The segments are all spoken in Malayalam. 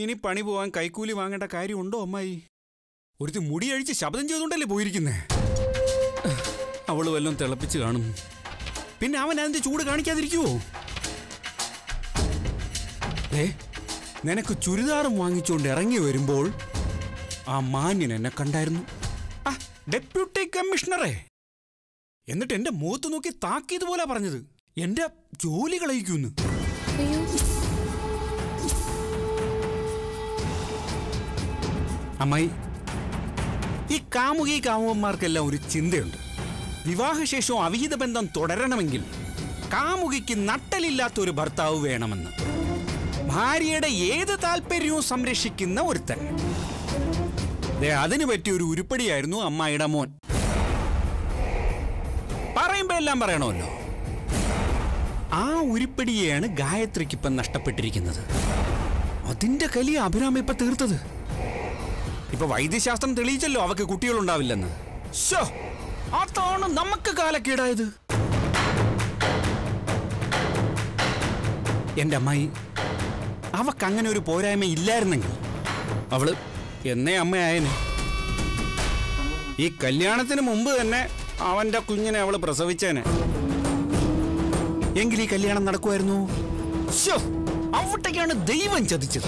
ഇനി പണി പോവാൻ കൈക്കൂലി വാങ്ങേണ്ട കാര്യമുണ്ടോ അമ്മായി ഒരുത്തി മുടി അഴിച്ച് ശബ്ദം ചെയ്തുകൊണ്ടല്ലേ പോയിരിക്കുന്നേ അവള് വല്ലതും തിളപ്പിച്ച് കാണും പിന്നെ അവൻ അതിന്റെ ചൂട് കാണിക്കാതിരിക്കുവോ ഏ നിനക്ക് ചുരിദാറും വാങ്ങിച്ചുകൊണ്ട് ഇറങ്ങി വരുമ്പോൾ ആ മാന്യൻ എന്നെ കണ്ടായിരുന്നു ആ ഡെപ്യൂട്ടി കമ്മീഷണറെ എന്നിട്ട് എന്റെ മുഖത്ത് നോക്കി താക്കിയത് പോലെ പറഞ്ഞത് എന്റെ ജോലി കളയിക്കുന്നു അയ്യോ അമ്മായി ഈ കാമുകി കാമുകന്മാർക്കെല്ലാം ഒരു ചിന്തയുണ്ട് വിവാഹശേഷം അവിഹിത ബന്ധം തുടരണമെങ്കിൽ കാമുകിക്ക് നട്ടലില്ലാത്ത ഒരു ഭർത്താവ് വേണമെന്ന് ഭാര്യയുടെ ഏത് താല്പര്യവും സംരക്ഷിക്കുന്ന ഒരുത്തൻ ദേ, അതിനു പറ്റിയ ഒരു ഉരുപ്പടിയായിരുന്നു അമ്മായിയുടെ മോൻ പറയുമ്പോ എല്ലാം പറയണമല്ലോ ആ ഉരുപ്പടിയെയാണ് ഗായത്രിക്ക് ഇപ്പം നഷ്ടപ്പെട്ടിരിക്കുന്നത് അതിന്റെ കലി അഭിരാമ ഇപ്പൊ തീർത്തത് ഇപ്പൊ വൈദ്യശാസ്ത്രം തെളിയിച്ചല്ലോ അവക്ക് കുട്ടികളുണ്ടാവില്ലെന്ന് ശോ, അതാണ് നമുക്ക് കാലക്കേടായത് എന്റെ അമ്മായി അവക്ക് അങ്ങനെ ഒരു പോരായ്മ ഇല്ലായിരുന്നെങ്കിൽ അവള് എന്നേ അമ്മയായനെ ഈ കല്യാണത്തിന് മുമ്പ് തന്നെ അവന്റെ കുഞ്ഞിനെ അവള് പ്രസവിച്ചേനെ എങ്കിൽ ഈ കല്യാണം നടക്കുമായിരുന്നു ശോ, അവിടേക്കാണ് ദൈവം ചതിച്ചത്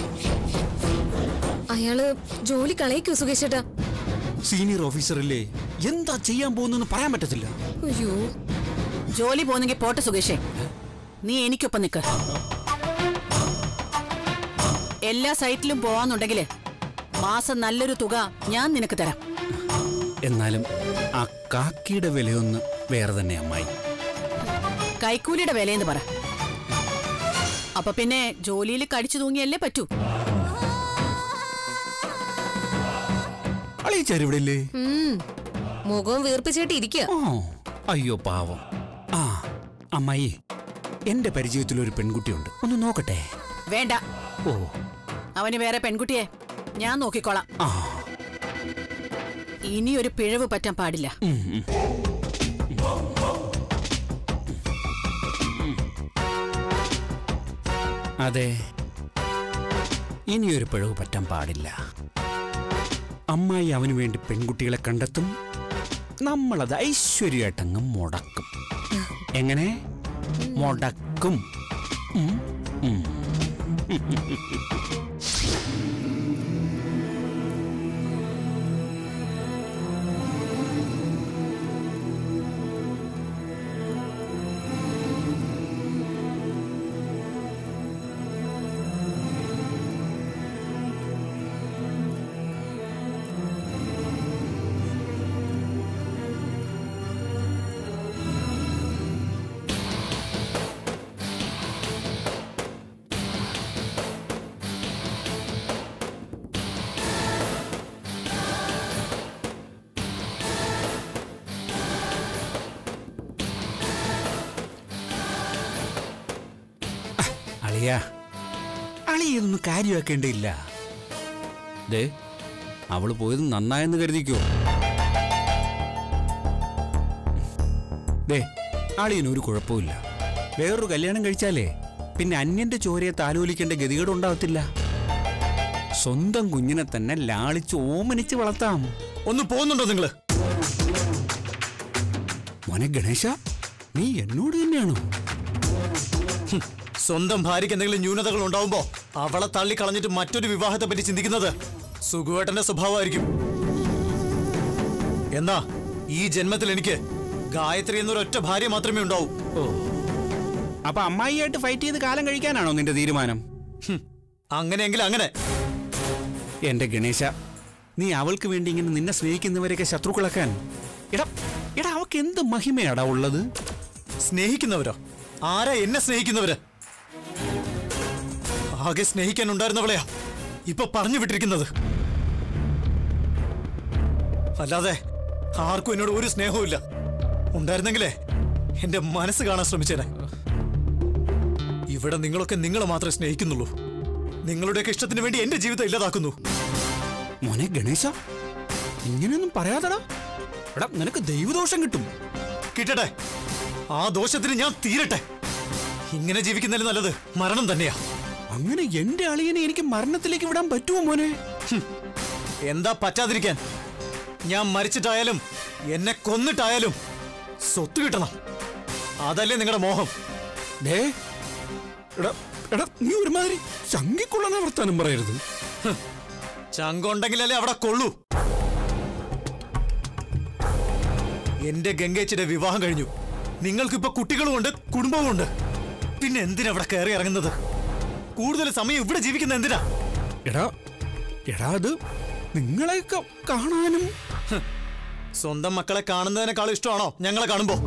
അയാള് ജോലി കളയിക്കോ സുകേഷേട്ടാ സീനിയർ ഓഫീസറല്ലേ എന്താ ചെയ്യാൻ പോകുന്നെന്ന് പറയാൻ പറ്റത്തില്ല അയ്യോ ജോലി പോന്നെങ്കിൽ പോട്ടെ സുകേഷേ നീ എനിക്കൊപ്പം നിക്ക് എല്ലാ സൈറ്റിലും പോവാന്നുണ്ടെങ്കില് മാസം നല്ലൊരു തുക ഞാൻ നിനക്ക് തരാം എന്നാലും ആ കാക്കിയുടെ വിലയൊന്ന് വേറെ തന്നെ അമ്മായി കൈക്കൂലിയുടെ വിലയെന്ന് പറ അപ്പൊ പിന്നെ ജോലിയിൽ കടിച്ചു തൂങ്ങിയല്ലേ പറ്റൂ അളിയിച്ചാർ ഇവിടെ ഇല്ലേ ഉം. മുഖവും വീർപ്പിച്ചിട്ട് ഇരിക്കുക ഓ അയ്യോ പാവം ആ അമ്മായി എന്റെ പരിചയത്തിൽ ഒരു പെൺകുട്ടിയുണ്ട് ഒന്ന് നോക്കട്ടെ വേണ്ട ഓ അവന് വേറെ പെൺകുട്ടിയെ ഞാൻ നോക്കിക്കോളാം ആ ഇനി ഒരു പിഴവ് പറ്റാൻ പാടില്ല ഉം, ഉം. അതെ ഇനിയൊരു പിഴവ് പറ്റാൻ പാടില്ല അമ്മായി അവന് വേണ്ടി പെൺകുട്ടികളെ കണ്ടെത്തും നമ്മളത് ഐശ്വര്യമായിട്ടങ്ങ് മുടക്കും എങ്ങനെ മുടക്കും ഉം, ഉം. അളിയ അളി ഇതൊന്നും കാര്യമാക്കേണ്ടിയില്ല ദേ അവള് പോയത് നന്നായെന്ന് കരുതിക്കോ ദേ അളിയന് ഒരു കുഴപ്പമില്ല വേറൊരു കല്യാണം കഴിച്ചാലേ പിന്നെ അന്യന്റെ ചോരയെ താലോലിക്കേണ്ട ഗതികേട് ഉണ്ടാവത്തില്ല സ്വന്തം കുഞ്ഞിനെ തന്നെ ലാളിച്ച് ഓമനിച്ച് വളർത്താം ഒന്ന് പോകുന്നുണ്ടോ നിങ്ങള് മോനെ ഗണേശ നീ എന്നോട് തന്നെയാണോ സ്വന്തം ഭാര്യയ്ക്ക് എന്തെങ്കിലും ന്യൂനതകൾ ഉണ്ടാവുമ്പോ അവളെ തള്ളി കളഞ്ഞിട്ട് മറ്റൊരു വിവാഹത്തെ പറ്റി ചിന്തിക്കുന്നത് സുഖുവേട്ടന്റെ സ്വഭാവമായിരിക്കും എന്നാ ഈ ജന്മത്തിൽ എനിക്ക് ഗായത്രി എന്നൊരൊറ്റ ഭാര്യ മാത്രമേ ഉണ്ടാവൂ ഓ അപ്പൊ അമ്മായിയായിട്ട് ഫൈറ്റ് ചെയ്ത് കാലം കഴിക്കാനാണോ നിന്റെ തീരുമാനം ഹും, അങ്ങനെയെങ്കിൽ അങ്ങനെ എന്റെ ഗണേശ നീ അവൾക്ക് വേണ്ടി ഇങ്ങനെ നിന്നെ സ്നേഹിക്കുന്നവരെയൊക്കെ ശത്രുക്കളാക്കാൻ എടാ എടാ അവക്ക് എന്ത് മഹിമയാടാ ഉള്ളത് സ്നേഹിക്കുന്നവരോ ആരാ എന്നെ സ്നേഹിക്കുന്നവര് ആകെ സ്നേഹിക്കാൻ ഉണ്ടായിരുന്നവളെയാ ഇപ്പൊ പറഞ്ഞു വിട്ടിരിക്കുന്നത് അല്ലാതെ ആർക്കും എന്നോട് ഒരു സ്നേഹവും ഇല്ല ഉണ്ടായിരുന്നെങ്കിലേ എന്റെ മനസ്സ് കാണാൻ ശ്രമിച്ചേനെ ഇവിടെ നിങ്ങളൊക്കെ നിങ്ങളെ മാത്രമേ സ്നേഹിക്കുന്നുള്ളൂ നിങ്ങളുടെയൊക്കെ ഇഷ്ടത്തിന് വേണ്ടി എന്റെ ജീവിതം ഇല്ലാതാക്കുന്നു മോനെ ഗണേശ ഇങ്ങനെയൊന്നും പറയാതടാ എടാ നിനക്ക് ദൈവദോഷം കിട്ടും കിട്ടട്ടെ ആ ദോഷത്തിന് ഞാൻ തീരട്ടെ ഇങ്ങനെ ജീവിക്കുന്നതിൽ നല്ലത് മരണം തന്നെയാ അങ്ങനെ എന്റെ അളിയനെ എനിക്ക് മരണത്തിലേക്ക് വിടാൻ പറ്റുമോ മോനെ എന്താ പറ്റാതിരിക്കാൻ ഞാൻ മരിച്ചിട്ടായാലും എന്നെ കൊന്നിട്ടായാലും സ്വത്ത് കിട്ടണം അതല്ലേ നിങ്ങളുടെ മോഹം ദേ എടാ എടാ നീ ഒരുമാതിരി ചങ്കിക്കൊള്ളുന്ന വർത്താനം പറയരുത് ചങ്കുണ്ടെങ്കിലല്ലേ അവിടെ കൊള്ളൂ എന്റെ ഗംഗേച്ചിയുടെ വിവാഹം കഴിഞ്ഞു നിങ്ങൾക്കിപ്പോ കുട്ടികളുമുണ്ട് കുടുംബവുമുണ്ട് പിന്നെ എന്തിനാ ഇവിടെ കയറി ഇറങ്ങുന്നത് കൂടുതൽ സമയം ഇവിടെ ജീവിക്കുന്ന എന്തിനാ എടാ എടാ അത് നിങ്ങളെയൊക്കെ കാണാനും സ്വന്തം മക്കളെ കാണുന്നതിനേക്കാൾ ഇഷ്ടമാണോ ഞങ്ങളെ കാണുമ്പോ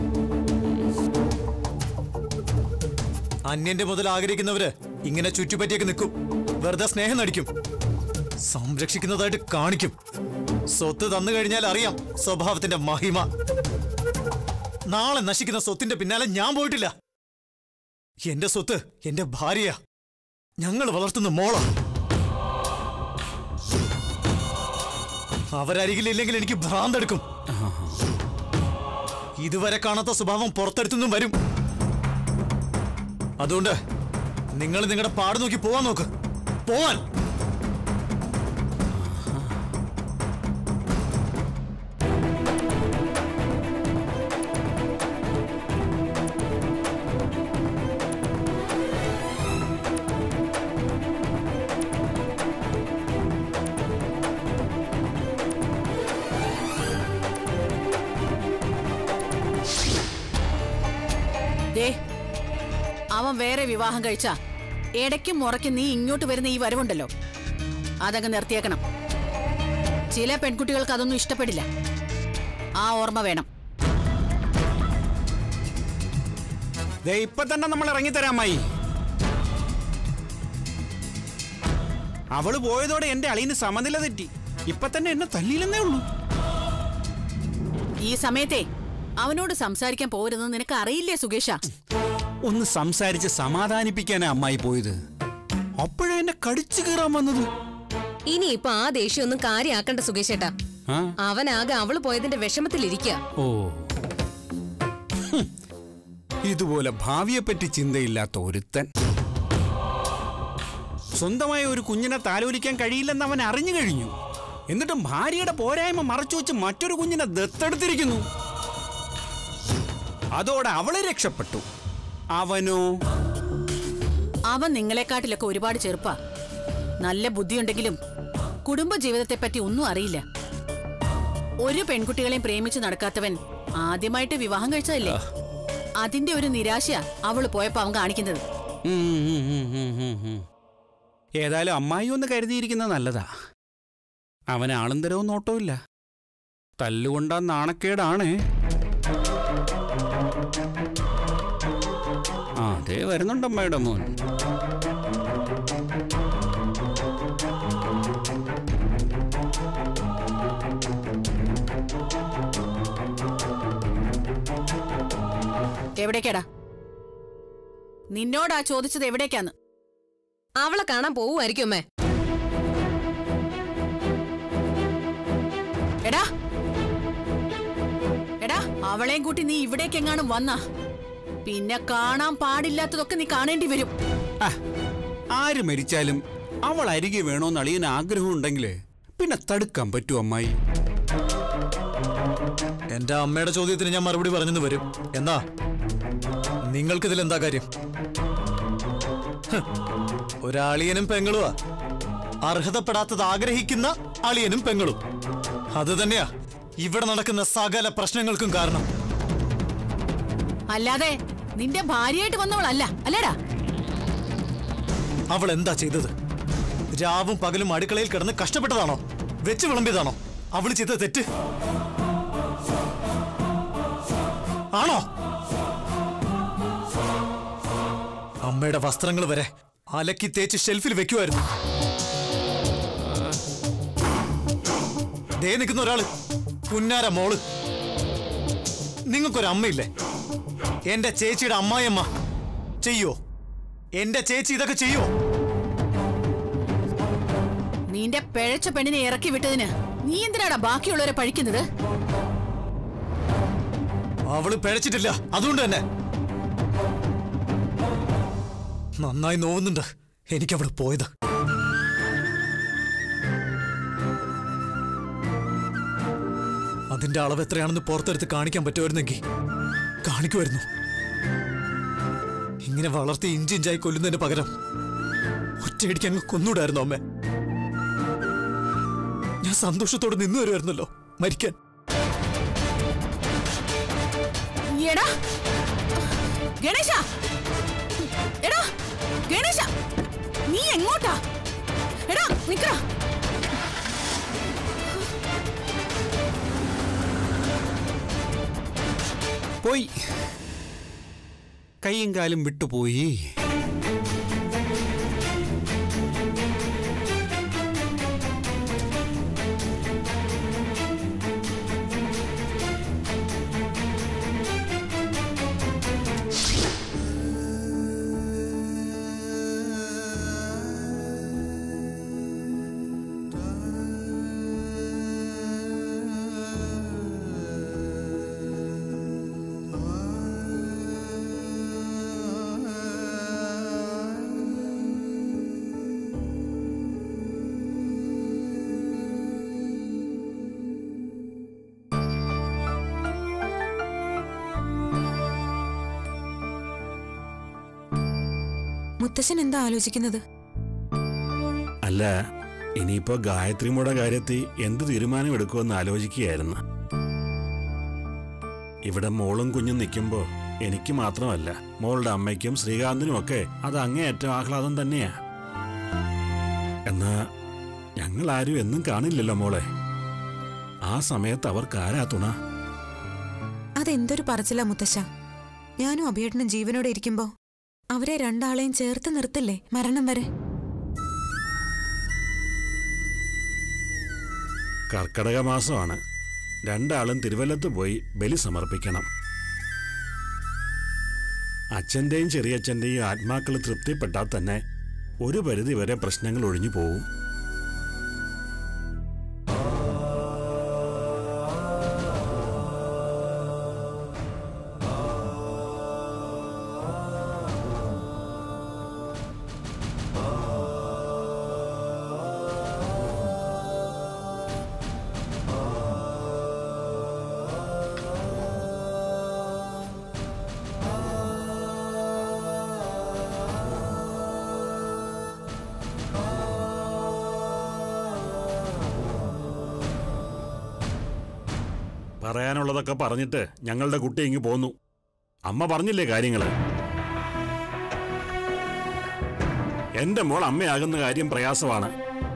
അന്യന്റെ മുതൽ ആഗ്രഹിക്കുന്നവര് ഇങ്ങനെ ചുറ്റുപറ്റിയൊക്കെ നിൽക്കും വെറുതെ സ്നേഹം നടിക്കും സംരക്ഷിക്കുന്നതായിട്ട് കാണിക്കും സ്വത്ത് തന്നു കഴിഞ്ഞാൽ അറിയാം സ്വഭാവത്തിന്റെ മഹിമ നാളെ നശിക്കുന്ന സ്വത്തിന്റെ പിന്നാലെ ഞാൻ പോയിട്ടില്ല എന്റെ സ്വത്ത് എന്റെ ഭാര്യ ഞങ്ങൾ വളർത്തുന്ന മോള അവരരികിലില്ലെങ്കിൽ എനിക്ക് ഭ്രാന്തെടുക്കും ഇതുവരെ കാണാത്ത സ്വഭാവം പുറത്തെടുത്തുനിന്നും വരും അതുകൊണ്ട് നിങ്ങൾ നിങ്ങളുടെ പാട് നോക്കി പോവാൻ നോക്ക് പോവാൻ ദേ അവൻ വേറെ വിവാഹം കഴിച്ചാ ഇടയ്ക്കും മുറയ്ക്കും നീ ഇങ്ങോട്ട് വരുന്ന ഈ വരവുണ്ടല്ലോ അതങ്ങ് നിർത്തിയേക്കണം ചില പെൺകുട്ടികൾക്ക് അതൊന്നും ഇഷ്ടപ്പെടില്ല ആ ഓർമ്മ വേണം ദേ ഇപ്പൊ തന്നെ നമ്മൾ ഇറങ്ങിത്തരാമായി അവള് പോയതോടെ എന്റെ അളിയന് സമനില തെറ്റി ഇപ്പൊ തന്നെ എന്നെ തല്ലിയില്ലെന്നേ ഉള്ളൂ ഈ സമയത്തെ അവനോട് സംസാരിക്കാൻ പോരുതെന്ന് നിനക്ക് അറിയില്ലേ സുകേഷ ഒന്ന് സംസാരിച്ച് സമാധാനിപ്പിക്കാനാ അമ്മായി പോയത് അപ്പോഴേ എന്നെ കടിച്ചു കീറാൻ വന്നത് ഇനി ഇപ്പൊ ആ ദേഷ്യം ഒന്നും കാര്യാക്കണ്ട സുകേഷേട്ടാ ആ അവനാകെ അവള് പോയതിന്റെ വിഷമത്തിലിരിക്കുക ഓ ഹും. ഇതുപോലെ ഭാവിയെപ്പറ്റി ചിന്തയില്ലാത്ത ഒരുത്തൻ സ്വന്തമായ ഒരു കുഞ്ഞിനെ താലോലിക്കാൻ കഴിയില്ലെന്ന് അവൻ അറിഞ്ഞു കഴിഞ്ഞു എന്നിട്ടും ഭാര്യയുടെ പോരായ്മ മറച്ചു വെച്ച് മറ്റൊരു കുഞ്ഞിനെ ദത്തെടുത്തിരിക്കുന്നു അതോടെ അവളെ രക്ഷപ്പെട്ടു അവനോ അവൻ നിങ്ങളെക്കാട്ടിലൊക്കെ ഒരുപാട് ചെറുപ്പാ നല്ല ബുദ്ധിയുണ്ടെങ്കിലും കുടുംബ ജീവിതത്തെപ്പറ്റി ഒന്നും അറിയില്ല ഒരു പെൺകുട്ടികളെയും പ്രേമിച്ച് നടക്കാത്തവൻ ആദ്യമായിട്ട് വിവാഹം കഴിച്ചതല്ലേ അതിന്റെ ഒരു നിരാശ അവള് പോയപ്പോ അവൻ കാണിക്കുന്നത് ഉം, ഉം, ഉം, ഉം, ഉം, ഉം. ഏതായാലും അമ്മായി ഒന്ന് കരുതിയിരിക്കുന്നത് നല്ലതാ അവന് ആളും തരവും നോട്ടമില്ല തല്ലുകൊണ്ടാ നാണക്കേടാണേ ആ അതേ വരുന്നുണ്ട് അമ്മയുടെ മോൻ എവിടേക്കാടാ നിന്നോടാ ചോദിച്ചത് എവിടേക്കാന്ന് അവളെ കാണാൻ പോവുമായിരിക്കും അമ്മേ എടാ എടാ അവളെയും കൂട്ടി നീ ഇവിടേക്കെങ്ങാനും വന്നാ പിന്നെ കാണാൻ പാടില്ലാത്തതൊക്കെ നീ കാണേണ്ടി വരും ആ, ആര് മരിച്ചാലും അവൾ അരികെ വേണോന്ന് അളിയൻ ആഗ്രഹം ഉണ്ടെങ്കിൽ പിന്നെ തടുക്കാൻ പറ്റുമോ അമ്മായി എന്റെ അമ്മയുടെ ചോദ്യത്തിന് ഞാൻ മറുപടി പറഞ്ഞെന്ന് വരും എന്നാ നിങ്ങൾക്കിതിൽ എന്താ കാര്യം ഹ്, ഒരളിയനും പെങ്ങളുവാ അർഹതപ്പെടാത്തത് ആഗ്രഹിക്കുന്ന അളിയനും പെങ്ങളും അത് തന്നെയാ ഇവിടെ നടക്കുന്ന സകല പ്രശ്നങ്ങൾക്കും കാരണം അല്ലാതെ നിന്റെ ഭാര്യയായിട്ട് വന്നവളല്ല അല്ലേടാ അവൾ എന്താ ചെയ്തത് രാവും പകലും അടുക്കളയിൽ കിടന്ന് കഷ്ടപ്പെട്ടതാണോ വെച്ച് വിളമ്പിയതാണോ അവൾ ചെയ്ത തെറ്റ് ആണോ അമ്മയുടെ വസ്ത്രങ്ങൾ വരെ അലക്കി തേച്ച് ഷെൽഫിൽ വെക്കുമായിരുന്നു ദേ നിൽക്കുന്ന ഒരാള് പുന്നാര മോള് നിങ്ങൾക്കൊരു അമ്മയില്ലേ എന്റെ ചേച്ചിയുടെ അമ്മായിയമ്മ ചെയ്യോ എന്റെ ചേച്ചി ഇതൊക്കെ ചെയ്യോ നിന്റെ പിഴച്ച പെണ്ണിനെ ഇറക്കി വിട്ടതിന് നീ എന്തിനാടാ ബാക്കിയുള്ളവരെ പഴിക്കുന്നത് അവള് പിഴച്ചിട്ടില്ല അതുകൊണ്ട് തന്നെ നന്നായി നോവുന്നുണ്ട് എനിക്കവിടെ പോയത് അതിന്റെ അളവ് എത്രയാണെന്ന് പുറത്തെടുത്ത് കാണിക്കാൻ പറ്റുമായിരുന്നെങ്കിൽ കാണിക്കുമായിരുന്നു ഇങ്ങനെ വളർത്തി ഇഞ്ചി ഇഞ്ചായി കൊല്ലുന്നതിന് പകരം ഒറ്റയടിക്ക് അങ്ങ് കൊന്നൂടായിരുന്നു അമ്മ ഞാൻ സന്തോഷത്തോടെ നിന്നു വരുമായിരുന്നല്ലോ മരിക്കാൻ എടാ ഗണേശ എടാ ഗണേശ നീ എങ്ങോട്ടാ എടാ നിക്കടാ പോയി കൈയും കാലും വിട്ടുപോയി മുത്തശ്ശൻ എന്താ ആലോചിക്കുന്നത് അല്ല ഇനിയിപ്പോ ഗായത്രിയുടെ കാര്യത്തിൽ എന്ത് തീരുമാനം എടുക്കുമെന്ന് ആലോചിക്കുകയായിരുന്നു ഇവിടെ മോളും കുഞ്ഞും നിൽക്കുമ്പോ എനിക്ക് മാത്രമല്ല മോളുടെ അമ്മയ്ക്കും ശ്രീകാന്തിനും ഒക്കെ അത് അങ്ങേയറ്റം ആഹ്ലാദം തന്നെയാ എന്നാ ഞങ്ങൾ ആരും എന്നും കാണില്ലല്ലോ മോളെ ആ സമയത്ത് അവർക്ക് ആരാ തുണ അതെന്തൊരു പറച്ചില്ല മുത്തശ്ശ ഞാനും അഭിയേട്ടനും ജീവനോടെ ഇരിക്കുമ്പോ അവരെ രണ്ടാളെയും ചേർത്ത് നിർത്തില്ലേ മരണം വരെ കർക്കടക മാസമാണ് രണ്ടാളും തിരുവല്ലത്ത് പോയി ബലി സമർപ്പിക്കണം അച്ഛൻ്റെയും ചെറിയച്ഛൻ്റെയും ആത്മാക്കൾ തൃപ്തിപ്പെട്ടാൽ തന്നെ ഒരു പരിധി വരെ പ്രശ്നങ്ങൾ ഒഴിഞ്ഞു പോവും പറയാനുള്ളതൊക്കെ പറഞ്ഞിട്ട് ഞങ്ങളുടെ കുട്ടി ഇങ്ങ് പോന്നു അമ്മ പറഞ്ഞില്ലേ കാര്യങ്ങള് എന്റെ മോൾ അമ്മയാകുന്ന കാര്യം പ്രയാസമാണ്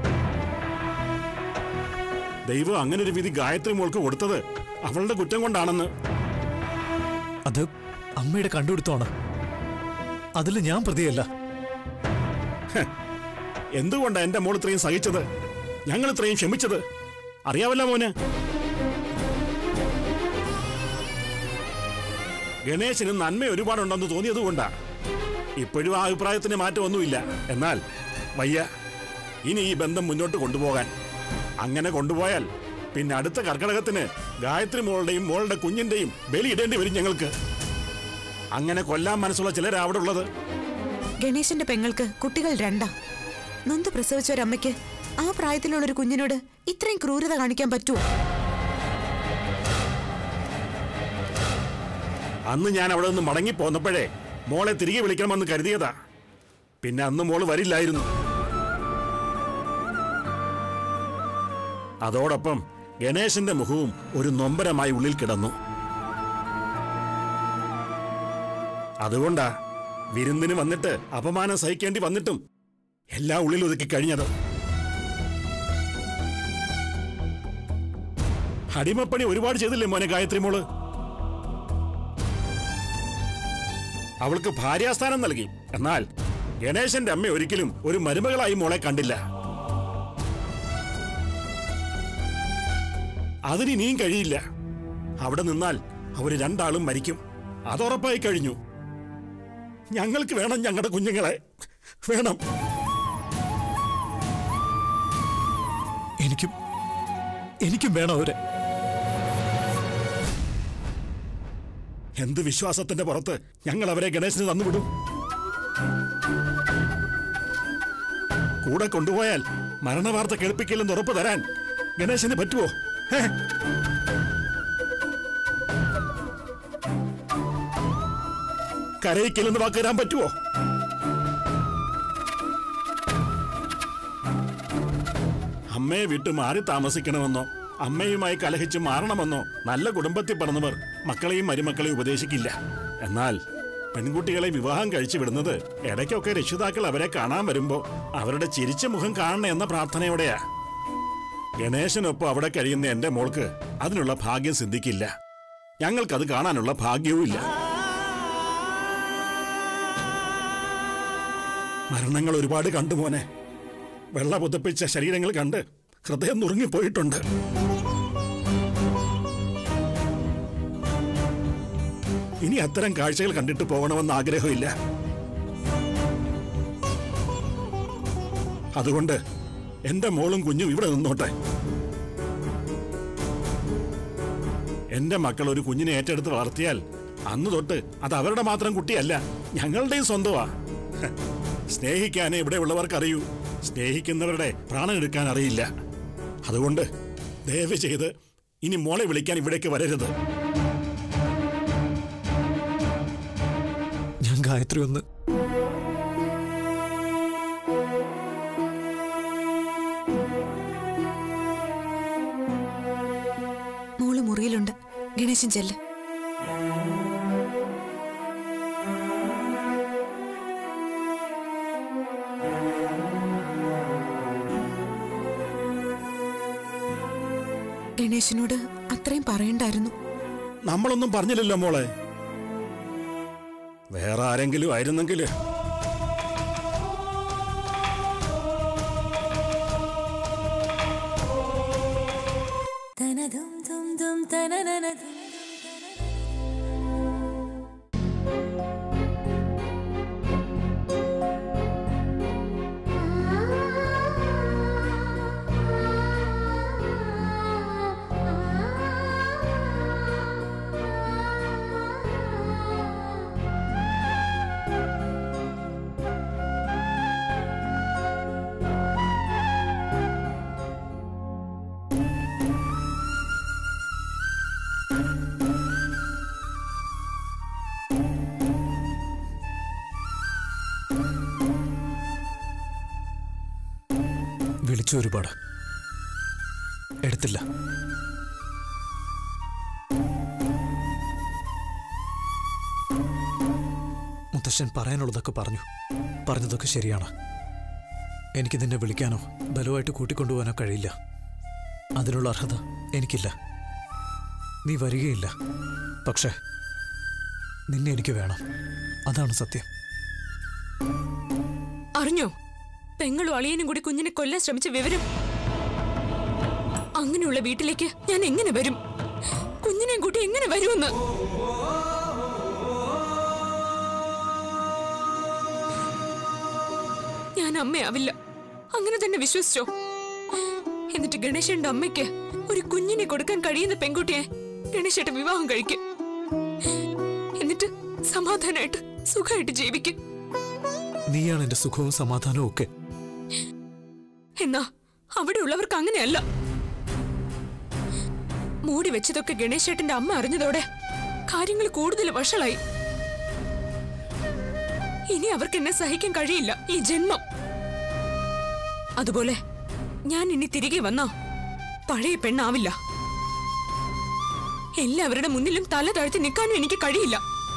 ദൈവം അങ്ങനെ ഒരു വിധി ഗായത്രി മോൾക്ക് കൊടുത്തത് അവളുടെ കുറ്റം കൊണ്ടാണെന്ന് അത് അമ്മയുടെ കണ്ടുപിടുത്തമാണ് അതിൽ ഞാൻ പ്രതിയല്ല എന്തുകൊണ്ടാ എന്റെ മോൾ ഇത്രയും സഹിച്ചത് ഞങ്ങൾ ഇത്രയും ക്ഷമിച്ചത് അറിയാവല്ല മോന് ഗണേശന് നന്മ ഒരുപാടുണ്ടെന്ന് തോന്നിയതുകൊണ്ടാ ഇപ്പോഴും ആ അഭിപ്രായത്തിന് മാറ്റമൊന്നുമില്ല എന്നാൽ വയ്യ ഇനി ഈ ബന്ധം മുന്നോട്ട് കൊണ്ടുപോകാൻ അങ്ങനെ കൊണ്ടുപോയാൽ പിന്നെ അടുത്ത കർക്കടകത്തിന് ഗായത്രി മോളുടെയും മോളുടെ കുഞ്ഞിന്റെയും ബലിയിടേണ്ടി വരും ഞങ്ങൾക്ക് അങ്ങനെ കൊല്ലാൻ മനസ്സുള്ള ചിലരാ അവിടെ ഉള്ളത് ഗണേശന്റെ പെങ്ങൾക്ക് കുട്ടികൾ രണ്ടാ നൊന്ത് പ്രസവിച്ച ഒരമ്മയ്ക്ക് ആ പ്രായത്തിലുള്ള ഒരു കുഞ്ഞിനോട് ഇത്രയും ക്രൂരത കാണിക്കാൻ പറ്റുമോ അന്ന് ഞാൻ അവിടെ നിന്ന് മടങ്ങി പോന്നപ്പോഴേ മോളെ തിരികെ വിളിക്കണമെന്ന് കരുതിയതാ പിന്നെ അന്ന് മോള് വരില്ലായിരുന്നു അതോടൊപ്പം ഗണേശന്റെ മുഖവും ഒരു നൊമ്പരമായി ഉള്ളിൽ കിടന്നു അതുകൊണ്ടാ വിരുന്നിന് വന്നിട്ട് അപമാനം സഹിക്കേണ്ടി വന്നിട്ടും എല്ലാം ഉള്ളിൽ ഒതുക്കി കഴിഞ്ഞത് അടിമപ്പണി ഒരുപാട് ചെയ്തില്ലേ മോനെ ഗായത്രി മോള് അവൾക്ക് ഭാര്യാസ്ഥാനം നൽകി എന്നാൽ ഗണേശന്റെ അമ്മ ഒരിക്കലും ഒരു മരുമകളായി മോളെ കണ്ടില്ല അതിന് ഇനിയും കഴിയില്ല അവിടെ നിന്നാൽ അവര് രണ്ടാളും മരിക്കും അതുറപ്പായി കഴിഞ്ഞു ഞങ്ങൾക്ക് വേണം ഞങ്ങളുടെ കുഞ്ഞുങ്ങളെ വേണം എനിക്കും എനിക്കും വേണം അവരെ എന്ത് വിശ്വാസത്തിന്റെ പുറത്ത് ഞങ്ങൾ അവരെ ഗണേശന് തന്നുവിടും കൂടെ കൊണ്ടുപോയാൽ മരണവാർത്ത കേൾപ്പിക്കില്ലെന്ന് ഉറപ്പ് തരാൻ ഗണേശന് പറ്റുമോ ഹേ? കരയിക്കില്ലെന്ന് വാക്ക് തരാൻ പറ്റുമോ അമ്മയെ വിട്ട് മാറി താമസിക്കണമെന്നോ അമ്മയുമായി കലഹിച്ച് മാറണമെന്നോ നല്ല കുടുംബത്തിൽ പറഞ്ഞവർ മക്കളെയും മരുമക്കളെയും ഉപദേശിക്കില്ല എന്നാൽ പെൺകുട്ടികളെ വിവാഹം കഴിച്ചു വിടുന്നത് ഇടയ്ക്കൊക്കെ രക്ഷിതാക്കൾ അവരെ കാണാൻ വരുമ്പോ അവരുടെ ചിരിച്ച മുഖം കാണണേ എന്ന പ്രാർത്ഥനയോടെയാ ഗണേശനൊപ്പം അവിടെ കഴിയുന്ന എന്റെ മോൾക്ക് അതിനുള്ള ഭാഗ്യം സിദ്ധിക്കില്ല ഞങ്ങൾക്കത് കാണാനുള്ള ഭാഗ്യവും ഇല്ല മരണങ്ങൾ ഒരുപാട് കണ്ടു മോനെ വെള്ള പുതപ്പിച്ച ശരീരങ്ങൾ കണ്ട് ഹൃദയം നുറുങ്ങിപ്പോയിട്ടുണ്ട് ഇനി അത്തരം കാഴ്ചകൾ കണ്ടിട്ട് പോകണമെന്ന് ആഗ്രഹമില്ല അതുകൊണ്ട് എന്റെ മോളും കുഞ്ഞും ഇവിടെ നിന്നോട്ടെ എന്റെ മക്കൾ ഒരു കുഞ്ഞിനെ ഏറ്റെടുത്ത് വളർത്തിയാൽ അന്ന് തൊട്ട് അത് അവരുടെ മാത്രം കുട്ടിയല്ല ഞങ്ങളുടെയും സ്വന്തമാ ഹ, സ്നേഹിക്കാനേ ഇവിടെ ഉള്ളവർക്ക് അറിയൂ സ്നേഹിക്കുന്നവരുടെ പ്രാണൻ എടുക്കാൻ അറിയില്ല അതുകൊണ്ട് ദയവ് ചെയ്ത് ഇനി മോളെ വിളിക്കാൻ ഇവിടേക്ക് വരരുത് ഞാൻ ഗായത്രി ഒന്ന് മോള് മുറിയിലുണ്ട് ഗണേശൻ ചെല്ല് ഗണേശനോട് അത്രയും പറയണ്ടായിരുന്നു നമ്മളൊന്നും പറഞ്ഞില്ലല്ലോ മോളെ വേറെ ആരെങ്കിലും ആയിരുന്നെങ്കിൽ വിളിച്ചു ഒരുപാട് എടുത്തില്ല മുത്തശ്ശൻ പറയാനുള്ളതൊക്കെ പറഞ്ഞു പറഞ്ഞതൊക്കെ ശരിയാണ് എനിക്ക് നിന്നെ വിളിക്കാനോ ബലമായിട്ട് കൂട്ടിക്കൊണ്ടുപോകാനോ കഴിയില്ല അതിനുള്ള അർഹത എനിക്കില്ല നീ വരികയില്ല പക്ഷേ നിന്നെ എനിക്ക് വേണം അതാണ് സത്യം അറിഞ്ഞോ പെങ്ങളും അളിയനും കൂടി കുഞ്ഞിനെ കൊല്ലാൻ ശ്രമിച്ച വിവരം അങ്ങനെയുള്ള വീട്ടിലേക്ക് ഞാൻ എങ്ങനെ വരും കുഞ്ഞിനെയും കൂട്ടി എങ്ങനെ വരുമെന്ന് ഞാൻ അമ്മയാവില്ല അങ്ങനെ തന്നെ വിശ്വസിച്ചോ എന്നിട്ട് ഗണേശന്റെ അമ്മയ്ക്ക് ഒരു കുഞ്ഞിനെ കൊടുക്കാൻ കഴിയുന്ന പെൺകുട്ടിയെ ഗണേശേട്ട വിവാഹം കഴിക്കും എന്നിട്ട് സമാധാനമായിട്ട് സുഖമായിട്ട് ജീവിക്കും നീയാണ് എന്റെ സുഖവും സമാധാനവും ഒക്കെ എന്നാ അവിടെയുള്ളവർക്ക് അങ്ങനെയല്ല മൂടി വെച്ചതൊക്കെ ഗണേശേട്ടന്റെ അമ്മ അറിഞ്ഞതോടെ കാര്യങ്ങൾ കൂടുതൽ വഷളായി ഇനി അവർക്ക് എന്നെ സഹിക്കാൻ കഴിയില്ല ഈ ജന്മം അതുപോലെ ഞാൻ ഇനി തിരികെ വന്നാ പഴയ പെണ്ണാവില്ല എല്ലാവരുടെ മുന്നിലും തല താഴ്ത്തി നിൽക്കാനും എനിക്ക് കഴിയില്ല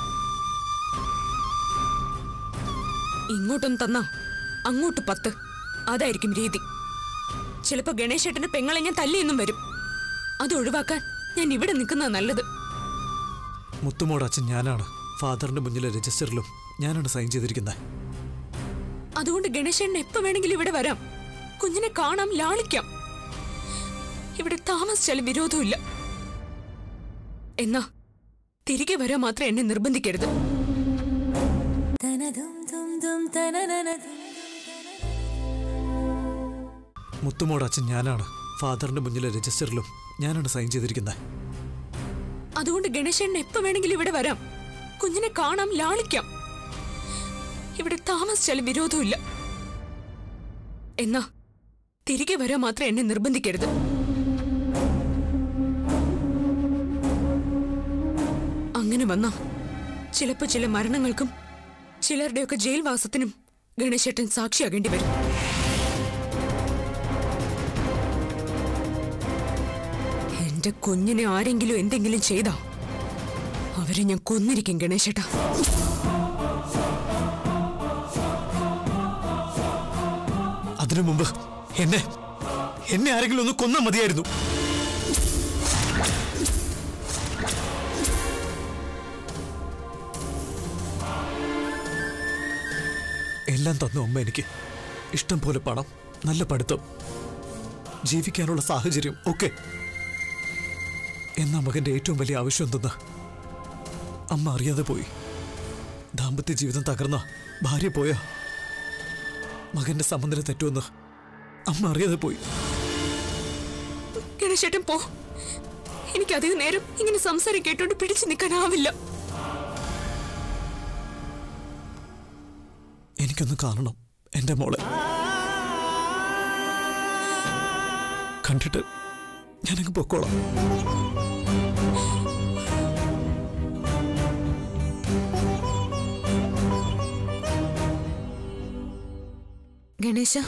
ഇങ്ങോട്ടൊന്ന് തന്നാ അങ്ങോട്ട് പത്ത് അതായിരിക്കും രീതി ചിലപ്പോ ഗണേശേട്ടന്റെ പെങ്ങളെ ഞാൻ തല്ലിയെന്നും വരും അത് ഒഴിവാക്കാൻ ഞാൻ ഇവിടെ നിൽക്കുന്നത് നല്ലത് മുത്തുമോട് അച്ഛൻ ഞാനാണ് ഫാദറിന്റെ മുന്നിലെ രജിസ്റ്ററിലും ഞാനാണ് സൈൻ ചെയ്തിരിക്കുന്നത് അതുകൊണ്ട് ഗണേശേട്ടൻ എപ്പോ വേണമെങ്കിലും ഇവിടെ വരാം കുഞ്ഞിനെ കാണാം ലാളിക്കാം ഇവിടെ താമസിച്ചാലും വിരോധമില്ല എന്നാ തിരികെ വരാൻ മാത്രം എന്നെ നിർബന്ധിക്കരുത് മുത്തുമോട് അച്ഛൻ ഞാനാണ് ഫാദറിന്റെ മുന്നിലെ രജിസ്റ്ററിലും ഞാനാണ് സൈൻ ചെയ്തിരിക്കുന്നത് അതുകൊണ്ട് ഗണേശേട്ടൻ എപ്പോ വേണമെങ്കിലും ഇവിടെ വരാം കുഞ്ഞിനെ കാണാം ലാളിക്കാം ഇവിടെ താമസിച്ചാലും വിരോധമില്ല എന്നാ തിരികെ വരാൻ മാത്രം എന്നെ നിർബന്ധിക്കരുത് അങ്ങനെ വന്ന ചിലപ്പോ ചില മരണങ്ങൾക്കും ചിലരുടെയൊക്കെ ജയിൽവാസത്തിനും ഗണേശേട്ടൻ സാക്ഷിയാകേണ്ടി വരും എന്റെ കുഞ്ഞിനെ ആരെങ്കിലും എന്തെങ്കിലും ചെയ്താ അവരെ ഞാൻ കൊന്നിരിക്കും ഗണേശേട്ടാ അതിനു മുമ്പ് എന്നെ എന്നെ ആരെങ്കിലും ഒന്ന് കൊന്നാ മതിയായിരുന്നു എല്ലാം തന്നു അമ്മ എനിക്ക് ഇഷ്ടം പോലെ പണം നല്ല പഠിത്തം ജീവിക്കാനുള്ള സാഹചര്യം ഒക്കെ എന്നാ മകന്റെ ഏറ്റവും വലിയ ആവശ്യം എന്തെന്ന് അമ്മ അറിയാതെ പോയി ദാമ്പത്യ ജീവിതം തകർന്ന ഭാര്യ പോയാ മകന്റെ സമനില തെറ്റുമെന്ന് അമ്മ അറിയാതെ പോയി ഗണേശേട്ടൻ പോ എനിക്ക് അധികം നേരം ഇങ്ങനെ സംസാരം കേട്ടോണ്ട് പിടിച്ചു നിൽക്കാനാവില്ല എനിക്കൊന്ന് കാണണം എന്റെ മോളെ കണ്ടിട്ട് ഞാനങ്ങ് പൊക്കോളാം ഗണേശ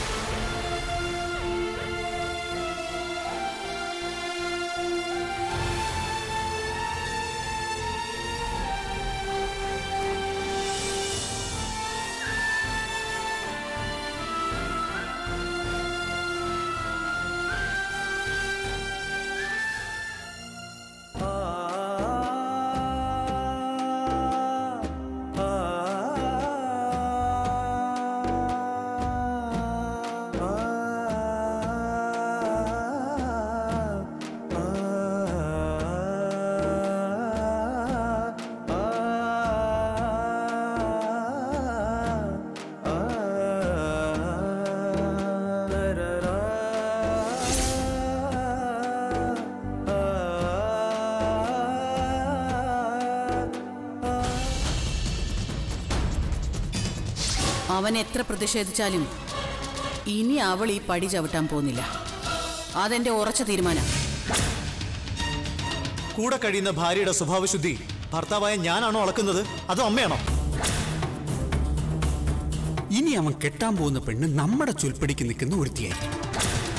അവൻ എത്ര പ്രതിഷേധിച്ചാലും ഇനി അവൾ ഈ പടി ചവിട്ടാൻ പോകുന്നില്ല അതെന്റെ ഉറച്ച തീരുമാനം കൂടെ കഴിയുന്ന ഭാര്യയുടെ സ്വഭാവശുദ്ധി ഭർത്താവായ ഞാനാണോ അളക്കുന്നത് അതോ അമ്മയാണോ ഇനി അവൻ കെട്ടാൻ പോകുന്ന പെണ്ണ് നമ്മുടെ ചൊൽപ്പടിക്ക് നിൽക്കുന്ന ഒരുത്തിയായിരിക്കും